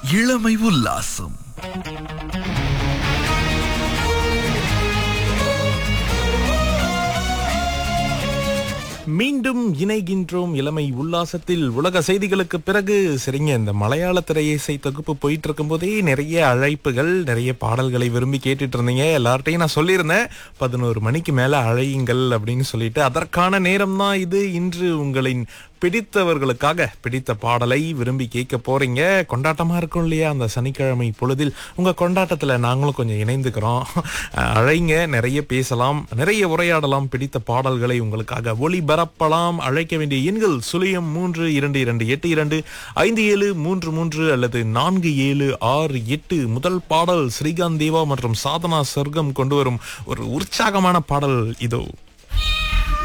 இளமை உல்லாசம் மீண்டும் இணைகின்றோம் இளமை உல்லாசத்தில் உலக செய்திகளுக்கு பிறகு சரிங்க இந்த மலையாள திரையிசை தொகுப்பு போயிட்டு இருக்கும்போதே நிறைய அழைப்புகள் நிறைய பாடல்களை விரும்பி கேட்டுட்டு இருந்தீங்க எல்லார்ட்டையும் நான் சொல்லியிருந்தேன் பதினோரு மணிக்கு மேல அழையுங்கள் அப்படின்னு சொல்லிட்டு அதற்கான நேரம் தான் இது இன்று உங்களின் பிடித்தவர்களுக்காக பிடித்த பாடலை விரும்பி கேட்க போறீங்க கொண்டாட்டமா இருக்கும் இல்லையா அந்த சனிக்கிழமை பொழுதில் உங்க கொண்டாட்டத்துல நாங்களும் கொஞ்சம் இணைந்துக்கிறோம் அழைங்க நிறைய பேசலாம் நிறைய உரையாடலாம் பிடித்த பாடல்களை உங்களுக்காக ஒளிபரப்பலாம் அழைக்க வேண்டிய எண்கள் சுழியம் மூன்று இரண்டு இரண்டு எட்டு இரண்டு ஐந்து ஏழு மூன்று மூன்று அல்லது நான்கு ஏழு ஆறு எட்டு முதல் பாடல் ஸ்ரீகாந்த் தேவா மற்றும் சாதனா சொர்க்கம் கொண்டு வரும் ஒரு உற்சாகமான பாடல் இதோ